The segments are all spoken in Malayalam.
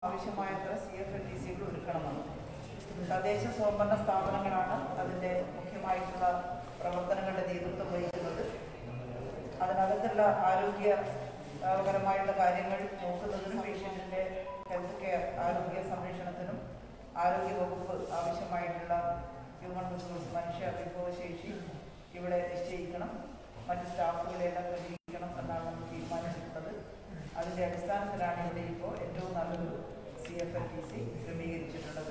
ആവശ്യമായത്ര സി എഫ് എൽ ടി സികൾ ഒരുക്കണമെന്ന് തദ്ദേശ സ്വയംഭരണ സ്ഥാപനങ്ങളാണ് അതിൻ്റെ മുഖ്യമായിട്ടുള്ള പ്രവർത്തനങ്ങളുടെ നേതൃത്വം വഹിക്കുന്നത് അതിനകത്തുള്ള ആരോഗ്യ ആ, പരമായിട്ടുള്ള കാര്യങ്ങൾ നോക്കുന്നതിനും പേഷ്യൻറ്റിൻ്റെ ഹെൽത്ത് കെയർ ആരോഗ്യ സംരക്ഷണത്തിനും ആരോഗ്യ വകുപ്പ് ആവശ്യമായിട്ടുള്ള ഹ്യൂമൻ റിസോഴ്സ് മനുഷ്യ വിഭവശേഷി ഇവിടെ നിശ്ചയിക്കണം മറ്റ് സ്റ്റാഫുകളെല്ലാം ക്രമീകരിക്കണം എന്നാണ് നമ്മൾ തീരുമാനിച്ചിട്ടുള്ളത് അതിൻ്റെ അടിസ്ഥാനത്തിലാണ് ഇവിടെ ഇപ്പോൾ ഏറ്റവും നല്ലൊരു C F L T C ക്രമീകരിച്ചിട്ടുള്ളത്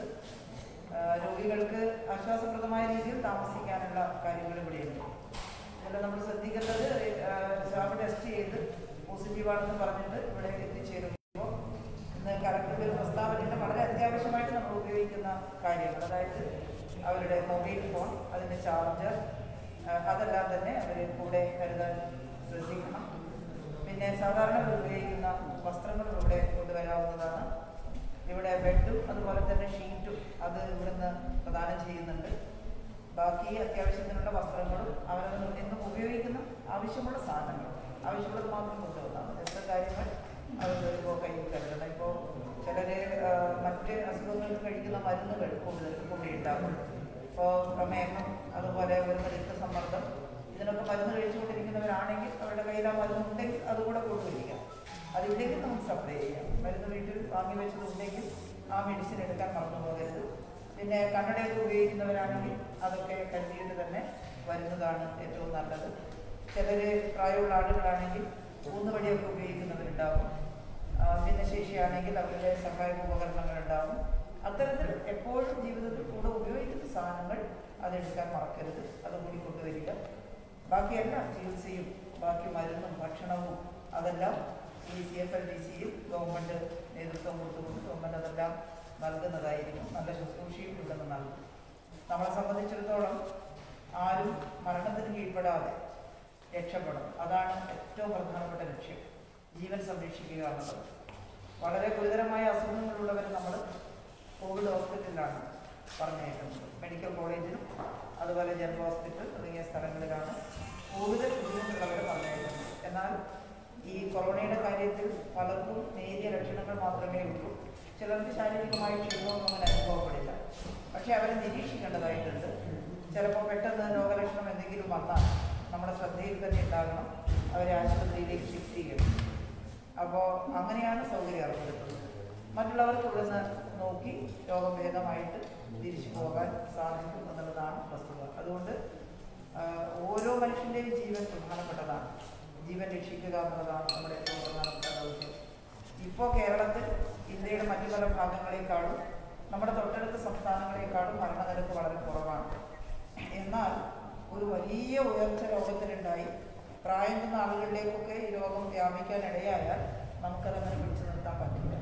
ആ, രോഗികൾക്ക് ആശ്വാസപ്രദമായ രീതിയിൽ താമസിക്കാനുള്ള കാര്യങ്ങൾ ഇവിടെയുണ്ട് ഇതിൽ നമ്മൾ ശ്രദ്ധിക്കേണ്ടത് സ്വാബ് ടെസ്റ്റ് ചെയ്ത് പോസിറ്റീവാണെന്ന് പറഞ്ഞിട്ട് ഇവിടെ എത്തിച്ചേരുമ്പോൾ ഇന്ന് കലക്ടറുടെ ഒരു പ്രസ്താവനയിൽ വളരെ അത്യാവശ്യമായിട്ട് നമ്മൾ ഉപയോഗിക്കുന്ന കാര്യങ്ങൾ അതായത് അവരുടെ മൊബൈൽ ഫോൺ അതിൻ്റെ ചാർജർ അതെല്ലാം തന്നെ അവർ കൂടെ കരുതാൻ ശ്രദ്ധിക്കണം പിന്നെ സാധാരണ ഇവർ ഉപയോഗിക്കുന്ന വസ്ത്രങ്ങൾ ഇവിടെ കൊണ്ടുവരാവുന്നതാണ് ഇവിടെ ബെഡും അതുപോലെ തന്നെ ഷീറ്റും അത് ഇവിടുന്ന് പ്രദാനം ചെയ്യുന്നുണ്ട് ബാക്കി അത്യാവശ്യത്തിനുള്ള വസ്ത്രങ്ങളും അവരവർ എന്നും ഉപയോഗിക്കുന്ന ആവശ്യമുള്ള സാധനങ്ങൾ ആവശ്യമുള്ളത് മാത്രം കൊണ്ടുവന്നാൽ മതി എത്ര കാര്യങ്ങൾ അവർ ഇപ്പോൾ കയ്യിൽ കരുതണം ഇപ്പോൾ ചിലർ മറ്റ് അസുഖങ്ങൾക്ക് കഴിക്കുന്ന മരുന്നുകൾ കൂടുതൽ കൂടി ഉണ്ടാകും ഇപ്പോൾ പ്രമേഹം അതുപോലെ വരുന്ന രക്തസമ്മർദ്ദം ഇതിനൊക്കെ മരുന്ന് കഴിച്ചുകൊണ്ടിരിക്കുന്നവരാണെങ്കിൽ അവരുടെ കയ്യിൽ ആ മരുന്ന് ഉണ്ടെങ്കിൽ അതുകൂടെ കൊണ്ടുവരിക അതില്ലെങ്കിൽ നമുക്ക് സപ്ലൈ ചെയ്യാം മരുന്ന് വീട്ടിൽ വാങ്ങി വെച്ചതുണ്ടെങ്കിൽ ആ മെഡിസിൻ എടുക്കാൻ മറന്നു പോകരുത് പിന്നെ കണ്ണടയൊക്കെ ഉപയോഗിക്കുന്നവരാണെങ്കിൽ അതൊക്കെ കരുതിയിട്ട് തന്നെ വരുന്നതാണ് ഏറ്റവും നല്ലത് ചിലർ പ്രായമുള്ള ആളുകളാണെങ്കിൽ ഊന്നുവടിയൊക്കെ ഉപയോഗിക്കുന്നവരുണ്ടാവും ആ, ഭിന്നശേഷിയാണെങ്കിൽ അവരുടെ സഹായക ഉപകരണങ്ങൾ ഉണ്ടാവും അത്തരത്തിൽ എപ്പോഴും ജീവിതത്തിൽ കൂടെ ഉപയോഗിക്കുന്ന സാധനങ്ങൾ അതെടുക്കാൻ മറക്കരുത് അതും കൂടി കൊണ്ടുവരിക ബാക്കിയെല്ലാം ചികിത്സയും ബാക്കി മരുന്നും ഭക്ഷണവും അതെല്ലാം ഈ സി എഫ് എൽ ഡി സിയിൽ ഗവൺമെൻറ് നേതൃത്വം കൊടുത്തുകൊണ്ട് ഗവൺമെൻറ് അതെല്ലാം നൽകുന്നതായിരിക്കും നല്ല ശുശ്രൂഷയും ഇവിടുന്ന് നൽകും നമ്മളെ സംബന്ധിച്ചിടത്തോളം ആരും മരണത്തിന് കീഴ്പ്പെടാതെ രക്ഷപ്പെടണം അതാണ് ഏറ്റവും പ്രധാനപ്പെട്ട ലക്ഷ്യം ജീവൻ സംരക്ഷിക്കുക എന്നുള്ളത് വളരെ ഗുരുതരമായ അസുഖങ്ങളുള്ളവർ നമ്മൾ കോവിഡ് ഹോസ്പിറ്റലിലാണ് പറഞ്ഞേക്കുന്നത് മെഡിക്കൽ കോളേജിലും അതുപോലെ ജനറൽ ഹോസ്പിറ്റൽ തുടങ്ങിയ സ്ഥലങ്ങളിലാണ് കൂടുതൽ ബുദ്ധിമുട്ടുള്ളവർ പറഞ്ഞേക്കുന്നത് എന്നാൽ ഈ കൊറോണയുടെ കാര്യത്തിൽ പലർക്കും നേരിയ ലക്ഷണങ്ങൾ മാത്രമേ ഉള്ളൂ ചിലർക്ക് ശാരീരികമായ ക്ഷീണമൊന്നും അങ്ങനെ അനുഭവപ്പെടില്ല പക്ഷേ അവരെ നിരീക്ഷിക്കേണ്ടതായിട്ടുണ്ട് ചിലപ്പോൾ പെട്ടെന്ന് രോഗലക്ഷണം എന്തെങ്കിലും വന്നാൽ നമ്മുടെ ശ്രദ്ധയിൽ തന്നെ ഉണ്ടാകണം അവരെ ആശുപത്രിയിലേക്ക് ഷിഫ്റ്റ് ചെയ്യണം അപ്പോൾ അങ്ങനെയാണ് സൗകര്യം ഏർപ്പെടുത്തുന്നത് മറ്റുള്ളവർക്ക് ഇവിടുന്ന് നോക്കി രോഗഭേദമായിട്ട് തിരിച്ചു പോകാൻ സാധിക്കും എന്നുള്ളതാണ് വസ്തുത അതുകൊണ്ട് ആ, ഓരോ മനുഷ്യൻ്റെയും ജീവൻ പ്രധാനപ്പെട്ടതാണ് ജീവൻ രക്ഷിക്കുക എന്നുള്ളതാണ് നമ്മുടെ ഏറ്റവും പ്രധാനപ്പെട്ട ദൗത്യം ഇപ്പോൾ കേരളത്തിൽ ഇന്ത്യയുടെ മറ്റു പല ഭാഗങ്ങളെക്കാളും നമ്മുടെ തൊട്ടടുത്ത സംസ്ഥാനങ്ങളെക്കാളും മരണനിരക്ക് വളരെ കുറവാണ് എന്നാൽ ഒരു വലിയ ഉയർച്ച രോഗത്തിലുണ്ടായി പ്രായം ചെന്ന ആളുകളിലേക്കൊക്കെ ഈ രോഗം വ്യാപിക്കാൻ ഇടയായാൽ നമുക്കതങ്ങനെ പിടിച്ചു നിർത്താൻ പറ്റില്ല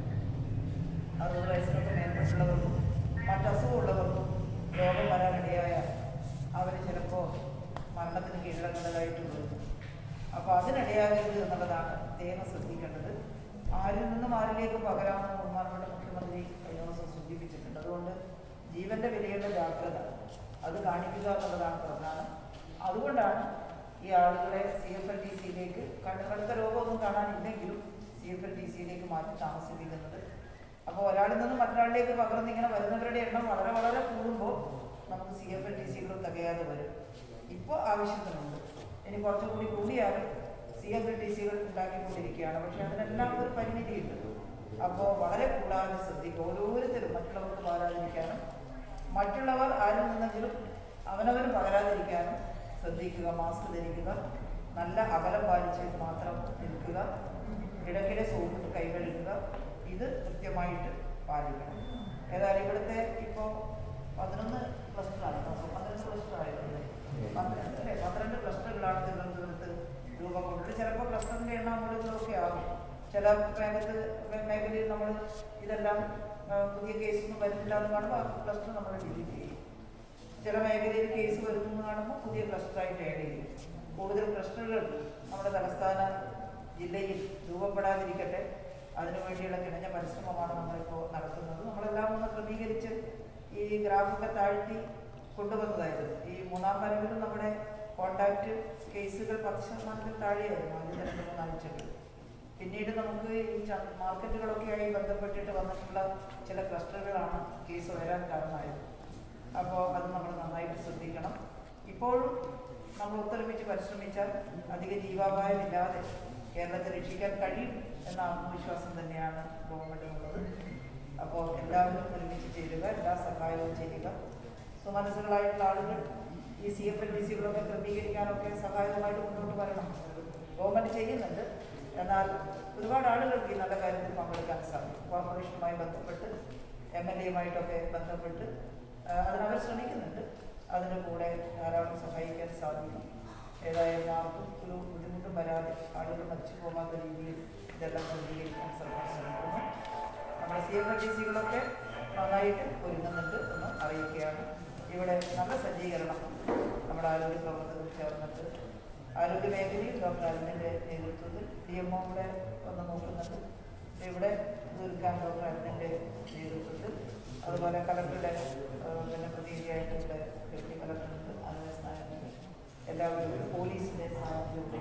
അറുപത് വയസ്സിനൊക്കെ മേൽപ്പെട്ടുള്ളവർക്കും മറ്റസുഖമുള്ളവർക്കും രോഗം വരാനിടയായാൽ അവർ ചിലപ്പോൾ മരണത്തിന് കീഴടങ്ങേണ്ടതായിട്ട് വരും അപ്പോൾ അതിനിടയാകരുത് എന്നുള്ളതാണ് പ്രത്യേകം ശ്രദ്ധിക്കേണ്ടത് ആരിൽ നിന്നും ആരിലേക്ക് പകരാമെന്ന് ബഹുമാനപ്പെട്ട മുഖ്യമന്ത്രി കഴിഞ്ഞ ദിവസം സൂചിപ്പിച്ചിട്ടുണ്ട് അതുകൊണ്ട് ജീവന്റെ വിലയുടെ ജാഗ്രത അത് കാണിക്കുക എന്നുള്ളതാണ് പ്രധാനം അതുകൊണ്ടാണ് ഈ ആളുകളെ സി എഫ് എൽ ടി സിയിലേക്ക് കടുത്ത രോഗമൊന്നും കാണാനില്ലെങ്കിലും സി എഫ് എൽ ടി സിയിലേക്ക് മാറ്റി താമസിപ്പിക്കുന്നത് അപ്പോൾ ഒരാളിൽ നിന്നും മറ്റൊരാളിലേക്ക് പകർന്ന് ഇങ്ങനെ വരുന്നവരുടെ എണ്ണം വളരെ വളരെ കൂടുമ്പോൾ നമുക്ക് സി എഫ് എൽ ടി സികൾ തികയാതെ വരും ഇപ്പോൾ ആവശ്യത്തിനുണ്ട് ഇനി കുറച്ചും കൂടി കൂടിയാലും സി എഫ് എൽ ടി സികൾ ഉണ്ടാക്കിക്കൊണ്ടിരിക്കുകയാണ് പക്ഷേ അതിനെല്ലാം ഒരു പരിമിതിയുണ്ട് അപ്പോൾ വളരെ കൂടാതെ ശ്രദ്ധിക്കുക ഓരോരുത്തരും മറ്റുള്ളവർക്ക് പകരാതിരിക്കാനും മറ്റുള്ളവർ ആരിൽ നിന്നെങ്കിലും അവനവന് പകരാതിരിക്കാനും ശ്രദ്ധിക്കുക മാസ്ക് ധരിക്കുക നല്ല അകലം പാലിച്ച് മാത്രം നിൽക്കുക ഇടയ്ക്കിടെ സോപ്പിട്ട് കൈ കഴുകുക ഇത് കൃത്യമായിട്ട് പാലിക്കണം ഏതായാലും ഇവിടുത്തെ ഇപ്പോൾ പതിനൊന്ന് ക്ലസ്റ്ററാണ് പന്ത്രണ്ട് ക്ലസ്റ്റർ ആയിരുന്നു പന്ത്രണ്ട് അല്ലേ പന്ത്രണ്ട് ക്ലസ്റ്ററുകളാണ് തിരുവനന്തപുരത്ത് രൂപം കൊണ്ടത് ചിലപ്പോൾ ക്ലസ്റ്ററിൻ്റെ എണ്ണം നമ്മളിതൊക്കെ ആകും ചില മേഖല മേഖലയിൽ നമ്മൾ ഇതെല്ലാം ആ, പുതിയ കേസൊന്നും വരുന്നില്ല എന്ന് കാണുമ്പോൾ ആ ക്ലസ്റ്റർ നമ്മൾ ഡിലീറ്റ് ചെയ്യും ചില മേഖലയിൽ കേസ് വരുന്നു കാണുമ്പോൾ പുതിയ ക്ലസ്റ്ററായിട്ട് ആഡ് ചെയ്യും കൂടുതൽ ക്ലസ്റ്ററുകൾ നമ്മുടെ തലസ്ഥാന ജില്ലയിൽ രൂപപ്പെടാതിരിക്കട്ടെ അതിനുവേണ്ടിയുള്ള കിണഞ്ഞ പരിശ്രമമാണ് നമ്മളിപ്പോൾ നടത്തുന്നത് നമ്മളെല്ലാം ഒന്ന് ക്രമീകരിച്ച് ഈ ഗ്രാഫൊക്കെ താഴ്ത്തി കൊണ്ടുവന്നതായിരുന്നു ഈ മൂന്നാം വരവിലും നമ്മുടെ കോണ്ടാക്ട് കേസുകൾ പത്ത് ശതമാനത്തിൽ താഴെയായിരുന്നു ആദ്യം രണ്ട് മൂന്നാഴ്ചകൾ പിന്നീട് നമുക്ക് ഈ ച- മാർക്കറ്റുകളൊക്കെയായി ബന്ധപ്പെട്ടിട്ട് വന്നിട്ടുള്ള ചില ക്ലസ്റ്ററുകളാണ് കേസ് വരാൻ കാരണമായത് അപ്പോൾ അത് നമ്മൾ നന്നായിട്ട് ശ്രദ്ധിക്കണം ഇപ്പോഴും നമ്മൾ ഒത്തൊരുമിച്ച് പരിശ്രമിച്ചാൽ അധിക ജീവാപായമില്ലാതെ കേരളത്തെ രക്ഷിക്കാൻ കഴിയും എന്ന ആത്മവിശ്വാസം തന്നെയാണ് ഗവൺമെൻറ്റിനുള്ളത് അപ്പോൾ എല്ലാവരും ഒരുമിച്ച് ചേരുക എല്ലാ സഹായവും ചെയ്യുക സുമനസ്സുകളായിട്ടുള്ള ആളുകൾ ഈ സി എഫ് എൽ ഡി സികളൊക്കെ ക്രമീകരിക്കാനൊക്കെ സഹായകമായിട്ട് മുന്നോട്ട് വരണം ഗവൺമെൻറ് ചെയ്യുന്നുണ്ട് എന്നാൽ ഒരുപാട് ആളുകൾക്ക് ഈ നല്ല കാര്യത്തിൽ പങ്കെടുക്കാൻ സാധിക്കും കോർപ്പറേഷനുമായി ബന്ധപ്പെട്ട് എം എൽ എയുമായിട്ടൊക്കെ ബന്ധപ്പെട്ട് ആ, അതിനവർ ശ്രമിക്കുന്നുണ്ട് അതിൻ്റെ കൂടെ ധാരാളം സഹായിക്കാൻ സാധിക്കും ഏതായാലും ആർക്കും ഒരു ബുദ്ധിമുട്ടും വരാതെ ആളുകൾ മരിച്ചു പോകാത്ത രീതിയിൽ ഇതെല്ലാം ക്രമീകരിക്കാൻ സർക്കാർ ശ്രമിക്കുന്നു നമ്മുടെ സി എഫ് ടി സികളൊക്കെ നന്നായിട്ട് ഒരുങ്ങുന്നുണ്ട് എന്ന് അറിയിക്കുകയാണ് ഇവിടെ നല്ല സജ്ജീകരണം നമ്മുടെ ആരോഗ്യ പ്രവർത്തകർ ചേർന്നിട്ട് ആരോഗ്യ മേഖലയിൽ ഡോക്ടർ അരുണിൻ്റെ നേതൃത്വത്തിൽ ഡി എം ഇവിടെ വന്ന് നോക്കുന്നുണ്ട് ഇപ്പൊ ഇവിടെ ദുർഗാൻ ഡോക്ടർ അരുണിൻ്റെ നേതൃത്വത്തിൽ അതുപോലെ കളക്ടറുടെ ഏഹ്, പിന്നെ പ്രതിനിധിയായിട്ടുള്ള ഡെപ്യൂട്ടി കളക്ടറുണ്ട് ആനന്ദ നായരുണ്ട് എല്ലാവരും ഉണ്ട് പോലീസിൻ്റെ സാന്നിധ്യമുണ്ട്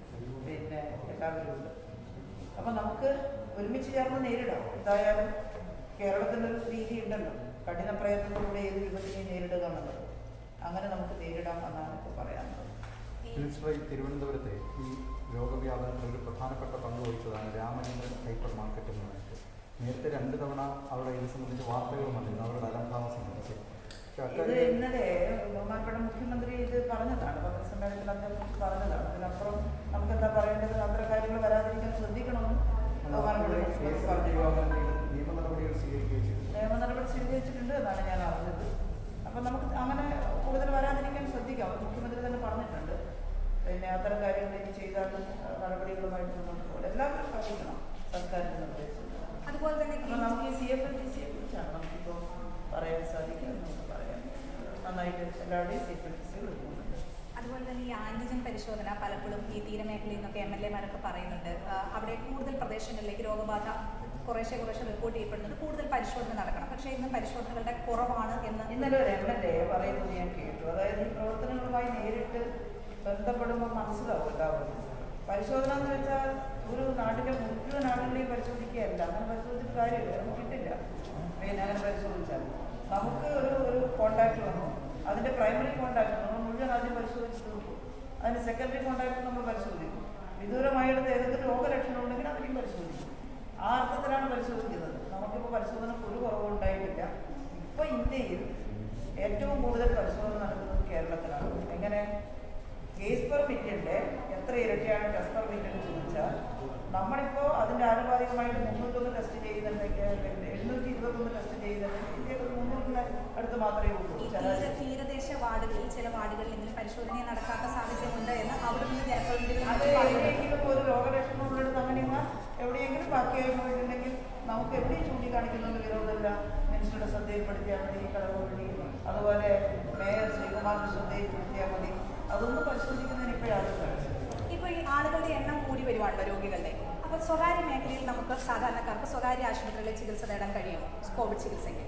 പിന്നെ എല്ലാവരും ഉണ്ട് അപ്പം നമുക്ക് ഒരുമിച്ച് ചേർന്ന് നേരിടാം എന്തായാലും കേരളത്തിനൊരു രീതി ഉണ്ടല്ലോ കഠിന പ്രയത്നത്തിലൂടെ ഏത് വിപത്തിനെയും നേരിടുക എന്നുള്ളത് അങ്ങനെ നമുക്ക് നേരിടാം എന്നാണ് ഇപ്പോൾ പറയാനുള്ളത് പ്രിൻസിപ്പൽ തിരുവനന്തപുരത്തെ ഈ രോഗവ്യാപനത്തിൽ ഒരു പ്രധാനപ്പെട്ട പങ്ക് വഹിച്ചതാണ് രാമചന്ദ്രൻ ഹൈപ്പർ മാർക്കറ്റ് എന്ന് പറഞ്ഞിട്ട് നേരത്തെ രണ്ട് തവണ അവിടെ ഇത് സംബന്ധിച്ച് വാർത്തകൾ വന്നിരുന്നു അവരുടെ അലംഭാവം സംബന്ധിച്ച് പക്ഷെ ഇത് അക്കാര്യം ഇന്നലെ ബഹുമാനപ്പെട്ട മുഖ്യമന്ത്രി ഇത് പറഞ്ഞതാണ് പത്രസമ്മേളനത്തിൽ അദ്ദേഹം പറഞ്ഞതാണ് അതിനപ്പുറം നമുക്ക് എന്താ പറയേണ്ടത് അത്തരം കാര്യങ്ങൾ വരാതിരിക്കാൻ ശ്രദ്ധിക്കണമെന്നും ബഹുമാനപ്പെട്ട മുഖ്യമന്ത്രി പറഞ്ഞു നിയമ നടപടികൾ സ്വീകരിക്കുകയും ചെയ്തു നിയമ നടപടി സ്വീകരിച്ചിട്ടുണ്ട് എന്നാണ് ഞാൻ അറിഞ്ഞത് അപ്പം നമുക്ക് അങ്ങനെ കൂടുതൽ വരാതിരിക്കാൻ ശ്രദ്ധിക്കാം അത് മുഖ്യമന്ത്രി തന്നെ പറഞ്ഞിട്ടുണ്ട് പിന്നെ അത്തരം കാര്യങ്ങൾ ഇനി ചെയ്താൽ ആ, നടപടികളുമായിട്ട് മുന്നോട്ട് പോകും എല്ലാവരും സഹായിക്കണം സർക്കാരിൻ്റെ നിർദ്ദേശം അതുപോലെ തന്നെ അപ്പം നമുക്ക് ഈ സി എഫ് എൽ ടി സിയെ കുറിച്ചാണ് നമുക്കിപ്പോൾ പറയാൻ സാധിക്കുക നമുക്ക് പറയാം നന്നായിട്ട് എല്ലാവരുടെയും C F L T C എടുക്കുന്നുണ്ട് അതുപോലെ തന്നെ ഈ ആന്റിജൻ പരിശോധന പലപ്പോഴും ഈ തീരമേഖലയിൽ നിന്നൊക്കെ എം എൽ എമാരൊക്കെ പറയുന്നുണ്ട് ആ, അവിടെ കൂടുതൽ പ്രദേശങ്ങളിലേക്ക് രോഗബാധ കുറേശ്ശെ കുറേശ്ശെ റിപ്പോർട്ട് ചെയ്യപ്പെടുന്നുണ്ട് കൂടുതൽ പരിശോധന നടക്കണം പക്ഷേ ഇന്നും പരിശോധനകളുടെ കുറവാണ് എന്ന് ഇന്നലെ ഒരു എം എൽ എ പറയുന്നത് ഞാൻ കേട്ടു അതായത് ഈ പ്രവർത്തനങ്ങളുമായി നേരിട്ട് ബന്ധപ്പെടുമ്പോൾ മനസ്സിലാവും എല്ലാവർക്കും പരിശോധന എന്ന് വെച്ചാൽ ഒരു നാട്ടിലെ മുഴുവൻ ആളുകളെയും പരിശോധിക്കുകയല്ല അങ്ങനെ പരിശോധിച്ചിട്ട് കാര്യമില്ല നമുക്ക് കിട്ടില്ല പിന്നെ അങ്ങനെ പരിശോധിച്ചാൽ നമുക്ക് ഒരു ഒരു കോണ്ടാക്ട് വന്നു അതിൻ്റെ പ്രൈമറി കോണ്ടാക്ട് നമ്മൾ മുഴുവൻ ആദ്യം പരിശോധിച്ച് തീർക്കും അതിന് സെക്കൻഡറി കോണ്ടാക്ട് നമ്മൾ പരിശോധിക്കും വിദൂരമായെടുത്ത് ഏതൊക്കെ രോഗലക്ഷണം ഉണ്ടെങ്കിൽ അവരെയും പരിശോധിക്കും ആ അർത്ഥത്തിലാണ് പരിശോധിക്കുന്നത് നമുക്കിപ്പോൾ പരിശോധനക്ക് ഒരു കുറവും ഉണ്ടായിട്ടില്ല ഇപ്പോൾ ഇന്ത്യയിൽ ഏറ്റവും കൂടുതൽ പരിശോധന നടക്കുന്നത് കേരളത്തിലാണ് എങ്ങനെ കേസ് പെർ മിനിറ്റിൻ്റെ എത്ര ഇരട്ടിയാണ് ടെസ്റ്റ് പെർ മിനിറ്റ് ചോദിച്ചാൽ നമ്മളിപ്പോൾ അതിൻ്റെ ആനുപാതികമായിട്ട് മുന്നൂറ്റൊന്ന് ടെസ്റ്റ് ചെയ്യുന്നുണ്ടെങ്കിൽ എണ്ണൂറ്റി ഇരുപത്തൊന്ന് ടെസ്റ്റ് ചെയ്യുന്നുണ്ടെങ്കിൽ ഇന്ത്യയിൽ ഒരു മുന്നൂറിന് അടുത്ത് മാത്രമേ ഉള്ളൂ ഈ ചില തീര തീരദേശ വാർഡുകളിൽ ചില വാർഡുകളിൽ ഇങ്ങനെ പരിശോധന നടക്കാത്ത സാഹചര്യമുണ്ട് എന്ന് അവിടെ നിന്ന് ജനപ്രതിനിധികൾ അത് നമുക്ക് പറയുന്നുണ്ട് എവിടെയെങ്കിലും ഒരു രോഗലക്ഷണം ഉള്ളിടത്ത് അങ്ങനെയുള്ള എവിടെയെങ്കിലും ബാക്കിയായി പോയിട്ടുണ്ടെങ്കിൽ നമുക്ക് എവിടെയും ചൂണ്ടിക്കാണിക്കുന്നുണ്ട് വിരോധമില്ല മിനിസ്റ്ററുടെ ശ്രദ്ധയിൽപ്പെടുത്തിയാൽ മതി കടകോഴി അതുപോലെ മേയർ ശ്രീകുമാറിന്റെ ശ്രദ്ധയിൽപ്പെടുത്തിയാൽ മതി അതൊന്നും പരിശോധിക്കുന്നതിന് ഇപ്പോഴാണ് ഇപ്പോൾ ഈ ആളുകളുടെ എണ്ണം കൂടി വരുവാണല്ലോ രോഗികളുടെ അപ്പോൾ സ്വകാര്യ മേഖലയിൽ നമുക്ക് സാധാരണക്കാർക്ക് സ്വകാര്യ ആശുപത്രികളിൽ ചികിത്സ നേടാൻ കഴിയുമോ കോവിഡ് ചികിത്സയ്ക്ക്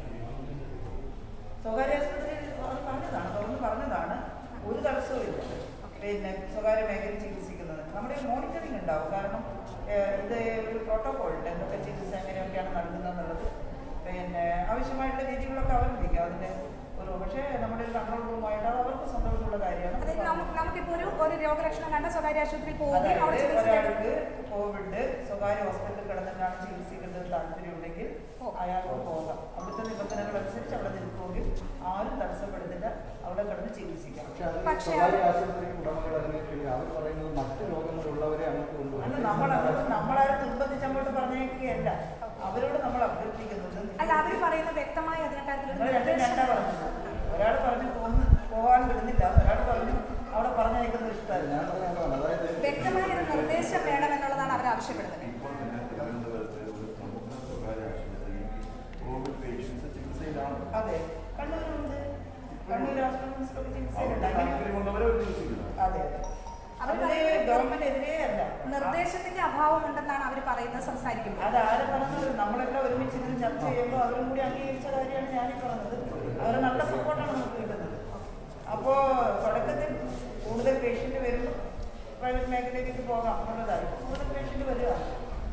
സ്വകാര്യ ആശുപത്രിയിൽ അത് പറഞ്ഞതാണ് തുറന്ന് പറഞ്ഞതാണ് ഒരു തടസ്സവും ഇല്ല പിന്നെ സ്വകാര്യ മേഖലയിൽ ചികിത്സിക്കുന്നത് നമ്മുടെ മോണിറ്ററിംഗ് ഉണ്ടാവും കാരണം ഏഹ്, ഇത് ഒരു പ്രോട്ടോകോൾ ഉണ്ട് എന്തൊക്കെ ചികിത്സ എങ്ങനെയൊക്കെയാണ് നൽകുന്നതെന്നുള്ളത് പിന്നെ ആവശ്യമായിട്ടുള്ള രീതികളൊക്കെ അവലംബിക്കാം അതിൻ്റെ ഒരു പക്ഷേ നമ്മുടെ ഒരു കൺട്രോൾ റൂമായിട്ട് അത് അവർക്ക് സ്വന്തമായിട്ടുള്ള കാര്യമാണ് അതായത് നമുക്ക് നമുക്കിപ്പോൾ ഒരു ഒരു രോഗലക്ഷണം കണ്ട സ്വകാര്യ ആശുപത്രിയിൽ പോവുകയും അവിടെ അതായത് ചികിത്സ തേടുകയും ഒരാൾക്ക് കോവിഡ് സ്വകാര്യ ഹോസ്പിറ്റലിൽ കിടന്നിട്ടാണ് ചികിത്സിക്കുന്നത് താല്പര്യമുണ്ടെങ്കിൽ ഓ. അയാൾക്ക് പോകാം അവിടുത്തെ നിബന്ധനകൾ അനുസരിച്ച് അവിടെ നിൽക്കുകയും ആരും തടസ്സപ്പെടുന്നില്ല അവിടെ കിടന്ന് ചികിത്സിക്കാം പക്ഷെ അത് പക്ഷേ സ്വകാര്യ ആശുപത്രി ഉടമകൾ അതിനെ അവർ പറയുന്നത് മറ്റ് രോഗങ്ങളുള്ളവരെ അങ്ങോട്ട് അല്ല കൊണ്ടുപോകും നമ്മൾ അവരോട് നമ്മളാരും നിർബന്ധിച്ച് അങ്ങോട്ട് പറഞ്ഞേക്കുകയല്ല അവരോട് നമ്മൾ അഭ്യർത്ഥിക്കുന്നത് അല്ല അവർ പറയുന്ന വ്യക്തമായി അതിനെക്കാട്ടിലൊരു നിങ്ങൾ രണ്ടും രണ്ടാ നിർദ്ദേശം പറഞ്ഞത് ഒരാൾ പറഞ്ഞു പോകുന്ന പോകാൻ വിടുന്നില്ല ഒരാൾ പറഞ്ഞു അവിടെ പറഞ്ഞയക്കുന്നത് ഇഷ്ടമല്ല ഞാൻ പറഞ്ഞതാണ് അതായത് വ്യക്തമായ ഒരു നിർദ്ദേശം വേണമെന്നുള്ളതാണ് അവർ ആവശ്യപ്പെടുന്നത് ഇപ്പോൾ തന്നെ തിരുവനന്തപുരത്ത് ഒരു പ്രമുഖ സ്വകാര്യ ആശുപത്രിയിൽ കോവിഡ് പേഷ്യൻസ് ചികിത്സയിലാണ് അതെ കണ്ണൂരുണ്ട് കണ്ണൂർ ആശുപത്രി ചികിത്സയിലുണ്ട് അങ്ങനെ താല്പര്യമുള്ളവരെ ഒരു ചികിത്സയില്ല അതെ അവർ അതിന് പറയുന്നത് ഗവൺമെന്റ് എതിരേ അല്ല നിർദ്ദേശത്തിന്റെ അഭാവം ഉണ്ടെന്നാണ് അവർ പറയുന്നത് സംസാരിക്കുമ്പോൾ അത് ആര് പറഞ്ഞത് നമ്മളെല്ലാം ഒരുമിച്ച് ഇരുന്ന് ചർച്ച ചെയ്യുമ്പോൾ അവരും കൂടി അംഗീകരിച്ച കാര്യമാണ് ഞാനീ പറഞ്ഞത് അവർ നല്ല സപ്പോർട്ടാണ് നമുക്ക് കിട്ടുന്നത് അപ്പോൾ തുടക്കത്തിൽ കൂടുതൽ പേഷ്യൻ്റ് വരുമ്പോൾ പ്രൈവറ്റ് മേഖലയിലേക്ക് പോകാം എന്നുള്ളതായി കൂടുതൽ പേഷ്യൻ്റ് വരിക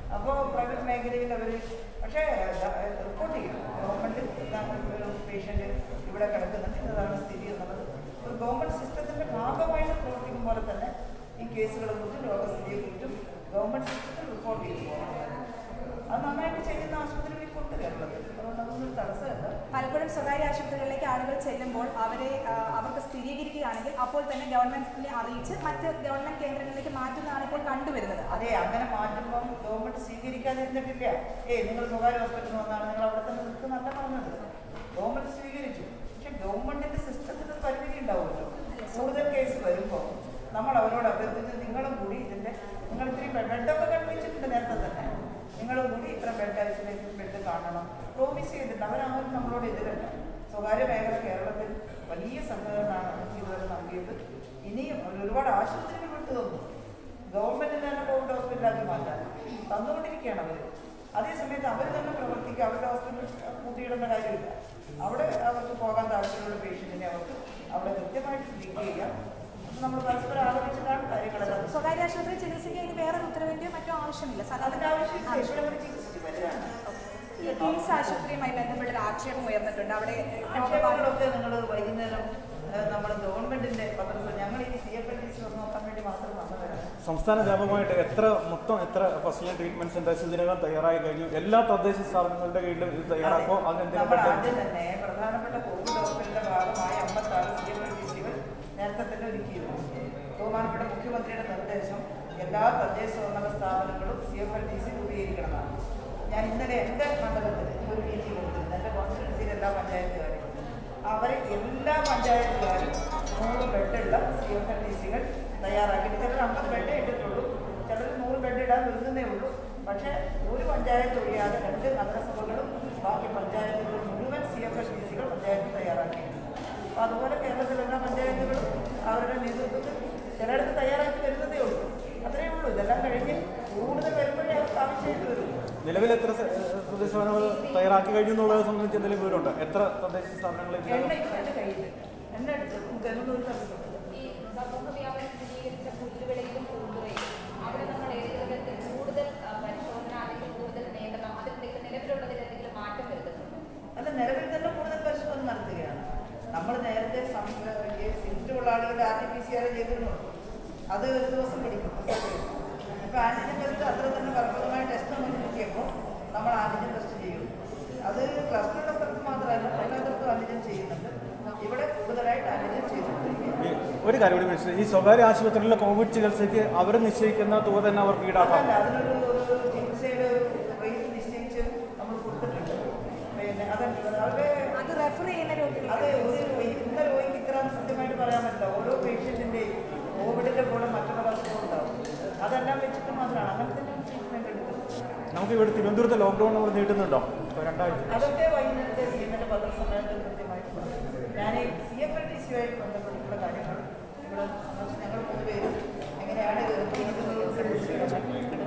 ഇവിടെ കിടക്കുന്നുണ്ട് ഇന്നതാണ് സ്ഥിതി എന്നുള്ളത് ഒരു ഗവൺമെൻറ് സിസ്റ്റത്തിൻ്റെ ഭാഗമായിട്ട് പ്രവർത്തിക്കും പോലെ തന്നെ ഈ കേസുകളെ കുറിച്ചും രോഗസ്ഥിതിയെക്കുറിച്ചും ഗവൺമെൻറ് സിസ്റ്റത്തിൽ റിപ്പോർട്ട് ചെയ്തു പോകണം അത് നന്നായിട്ട് ചെയ്യുന്ന ആശുപത്രികളിൽ കൊണ്ട് കേരളത്തിൽ അതുകൊണ്ട് അതൊന്നും തടസ്സമല്ല പലപ്പോഴും സ്വകാര്യ ആശുപത്രികളിലേക്ക് ആളുകൾ ചെല്ലുമ്പോൾ അവരെ ആ, അവർക്ക് സ്ഥിരീകരിക്കുകയാണെങ്കിൽ അപ്പോൾ തന്നെ ഗവൺമെന്റിനെ അറിയിച്ച് മറ്റ് ഗവൺമെന്റ് കേന്ദ്രങ്ങളിലേക്ക് മാറ്റുന്നതാണ് ഇപ്പോൾ കണ്ടുവരുന്നത് അതെ അങ്ങനെ മാറ്റുമ്പം ഗവൺമെന്റ് സ്വീകരിക്കാതിരുന്നിട്ടില്ല ഏയ് നിങ്ങൾ സ്വകാര്യ ഹോസ്പിറ്റലിൽ വന്നാണ് നിങ്ങൾ അവിടെ തന്നെ നിൽക്കുന്നല്ല പറഞ്ഞത് ഗവൺമെന്റ് സ്വീകരിച്ചു പക്ഷെ ഗവൺമെന്റിന്റെ സിസ്റ്റത്തിന് ഒരു പരിമിതി ഉണ്ടാവുമല്ലോ കൂടുതൽ കേസ് വരുമ്പോൾ നമ്മൾ അവരോട് അഭ്യർത്ഥിച്ച് നിങ്ങളും കൂടി ഇതിന്റെ നിങ്ങൾ ഇത്തിരി ബെഡൊക്കെ കണ്ടുവച്ചിട്ടുണ്ട് നേരത്തെ തന്നെ നിങ്ങളും കൂടി ഇത്ര ബെഡ് ഐസൊലേഷൻ ബെഡ് കാണണം പ്രോമിസ് ചെയ്തിട്ടുണ്ട് അവരാരും നമ്മളോട് എതിരല്ല സ്വകാര്യ മേഖല കേരളത്തിൽ വലിയ സഹകരണമാണ് നമുക്ക് ഇതുവരെ നൽകിയത് ഇനിയും അവർ ഒരുപാട് ആശുപത്രികൾ വിട്ടു തന്നു ഗവൺമെന്റിന് തന്നെ കോവിഡ് ഹോസ്പിറ്റലാക്കി മാറ്റാൻ തന്നുകൊണ്ടിരിക്കുകയാണ് അവർ അതേസമയത്ത് അവർ തന്നെ പ്രവർത്തിക്കുക അവരുടെ ഹോസ്പിറ്റൽ കൂട്ടിയിടേണ്ട കാര്യമില്ല അവിടെ അവർക്ക് പോകാൻ താല്പര്യമുള്ള പേഷ്യൻറ്റിനെ അവർക്ക് അവിടെ കൃത്യമായിട്ട് ട്രീറ്റ് ചെയ്യാം അത് നമ്മൾ പരസ്പരം ആലോചിച്ചിട്ടാണ് കാര്യങ്ങളെല്ലാം സ്വകാര്യ ആശുപത്രി ചികിത്സയ്ക്ക് ഇനി വേറെ ഉത്തരവിന്റെയോ മറ്റോ ആവശ്യമില്ല അതിൻ്റെ സാധാരണ ആവശ്യമില്ല ഇവിടെ അവർ ചികിത്സിച്ച് വരികയാണ് ഈ കിംസ് ആശുപത്രിയുമായി ബന്ധപ്പെട്ട ഒരു ആക്ഷേപം ഉയർന്നിട്ടുണ്ട് അവിടെ രോഗബാധ ആക്ഷേപങ്ങളൊക്കെ നിങ്ങൾ വൈകുന്നേരം നമ്മൾ ഗവൺമെന്റിന്റെ പത്രത്തിൽ ഞങ്ങൾ ഈ C F L T C നോക്കാൻ വേണ്ടി മാത്രം വന്നവരാണ് സംസ്ഥാന വ്യാപകമായിട്ട് എത്ര മൊത്തം എത്ര ഫസ്റ്റ് ലൈൻ ട്രീറ്റ്മെന്റ് സെന്റേഴ്സ് ഇതിനകം തയ്യാറായി കഴിഞ്ഞു എല്ലാ തദ്ദേശ സ്ഥാപനങ്ങളുടെ കീഴിലും ഇത് തയ്യാറാക്കുമ്പോൾ നമ്മൾ അതിനെന്തെങ്കിലും ആദ്യം തന്നെ പ്രധാനപ്പെട്ട കോവിഡ് ഹോസ്പിറ്റലിന്റെ ഭാഗമായി അമ്പത്താറ് സി എഫ് എൽ ടി സികൾ നേരത്തെ തന്നെ ഒരുക്കിയിരുന്നു ബഹുമാനപ്പെട്ട മുഖ്യമന്ത്രിയുടെ നിർദ്ദേശം എല്ലാ തദ്ദേശ സ്വയംഭരണ സ്ഥാപനങ്ങളും C F L T C രൂപീകരിക്കണമെന്നാണ് ഞാൻ ഇന്നലെ എൻ്റെ മണ്ഡലത്തിൽ ഒരു മീറ്റിംഗ് കൊടുത്തിരുന്നു എൻ്റെ കോൺസ്റ്റിറ്റ്യൻസിയിലെ എല്ലാ പഞ്ചായത്തുകാരും അവർ എല്ലാ പഞ്ചായത്തുകാരും നൂറ് ബെഡുള്ള സി എഫ് എൽ ടി സികൾ തയ്യാറാക്കിയിട്ട് ചിലർ അമ്പത് ബെഡേ ഇട്ടിട്ടുള്ളൂ ചിലർ നൂറ് ബെഡ് ഇടാൻ ഒരുങ്ങുന്നേ ഉള്ളൂ പക്ഷേ ഒരു പഞ്ചായത്ത് ഒഴിയാതെ രണ്ട് നഗരസഭകളും ബാക്കി പഞ്ചായത്തുകൾ മുഴുവൻ സി എഫ് എൽ ടി സികൾ പഞ്ചായത്ത് തയ്യാറാക്കിയിട്ടുണ്ട് അപ്പോൾ അതുപോലെ കേരളത്തിലെ എല്ലാ പഞ്ചായത്തുകളും അവരുടെ നേതൃത്വത്തിൽ ചിലയിടത്ത് തയ്യാറാക്കി വരുന്നതേ ഉള്ളൂ അത്രയേ ഉള്ളൂ ഇതെല്ലാം കഴിഞ്ഞ് കൂടുതൽ വരുമ്പോഴേ അവർക്ക് ആവശ്യമായിട്ട് വരും നിലവിൽ എത്ര സ- തദ്ദേശ സ്ഥാപനങ്ങൾ തയ്യാറാക്കി കഴിഞ്ഞു എന്നുള്ളത് സംബന്ധിച്ച് എന്തെങ്കിലും വിവരമുണ്ട് എത്ര തദ്ദേശ സ്ഥാപനങ്ങൾ ഇതിനകം എണ്ണ ഇപ്പം എൻ്റെ കയ്യിലുണ്ട് എണ്ണ എടുത്ത് നമുക്ക് എന്നൊരു തരത്തിലുണ്ട് ഈ സമൂഹവ്യാപനം സ്ഥിരീകരിച്ച പുല്ലുവിളയിലും പൂന്തുറയും അവിടെ നമ്മൾ ഏതെങ്കിലും തരത്തിൽ കൂടുതൽ ആ, പരിശോധന അല്ലെങ്കിൽ കൂടുതൽ നിയന്ത്രണം അതിലെന്തെങ്കിലും നിലവിലുള്ളതിൽ എന്തെങ്കിലും മാറ്റം വരുത്തുന്നുണ്ടോ അല്ല നിലവിൽ തന്നെ കൂടുതൽ പരിശോധന നടത്തുകയാണ് നമ്മൾ നേരത്തെ സിംറ്റമുള്ള ആളുകളുടെ R T P C R ചെയ്തിരുന്നുള്ളൂ അത് ഒരു ദിവസം പിടിക്കും ഇപ്പോൾ ആൻറ്റിജൻ ടെസ്റ്റ് അത്ര തന്നെ ഫലപ്രദമായ ടെസ്റ്റ് നമുക്ക് കിട്ടിയപ്പോൾ നമ്മൾ ആൻറ്റിജൻ ടെസ്റ്റ് ചെയ്യും അത് ക്ലസ്റ്ററുള്ള സ്ഥലത്ത് മാത്രമല്ല എല്ലായിടത്തും ആൻറ്റിജൻ ചെയ്യുന്നുണ്ട് ഇവിടെ കൂടുതലായിട്ട് ആൻറ്റിജൻ ചെയ്തുകൊണ്ടിരിക്കുകയാണ് ഈ ഒരു കാര്യം കൂടി മനസ്സിലായി ഈ സ്വകാര്യ ആശുപത്രികളിലെ കോവിഡ് ചികിത്സയ്ക്ക് അവർ നിശ്ചയിക്കുന്ന തുക തന്നെ അവർക്ക് ഈടാക്കാം അതല്ല അതിനൊരു ഒരു ചികിത്സയുടെ ഒരു റേറ്റ് നിശ്ചയിച്ച് നമ്മൾ കൊടുത്തിട്ടുണ്ട് പിന്നെ അതല്ല അവരുടെ അത് റെഫർ ചെയ്യുന്ന രോഗികൾ അത് ഒരു രോഗി- ഇന്ന രോഗിക്ക് ഇത്ര സത്യമായിട്ട് പറയാൻ പറ്റില്ല ഓരോ പേഷ്യന്റിന്റെയും കോവിഡിന്റെ കൂടെ മറ്റുള്ള അസുഖം ഉണ്ടാവും അതെല്ലാം വെച്ചിട്ട് മാത്രമാണ് അങ്ങനെ തന്നെ ട്രീറ്റ്മെന്റ് എടുക്കുന്നത് നമുക്ക് ഇവിടെ തിരുവനന്തപുരത്ത് ലോക്ക്ഡൌൺ നമ്മൾ നീട്ടുന്നുണ്ടോ ഇപ്പോൾ രണ്ടാഴ്ച അതൊക്കെ വൈകുന്നേരത്തെ സി എമ്മിന്റെ പത്രസമ്മേളനത്തിൽ കൃത്യമായിട്ട് പറഞ്ഞു ഞാൻ ഈ സി എഫ് എൽ ടി സിയുമായി ബന്ധപ്പെട്ടിട്ടുള്ള കാര്യങ്ങൾ ഇവിടെ ഞങ്ങൾ മൂന്ന് പേരും എങ്ങനെയാണ് ഇത് ചെയ്യുന്നത്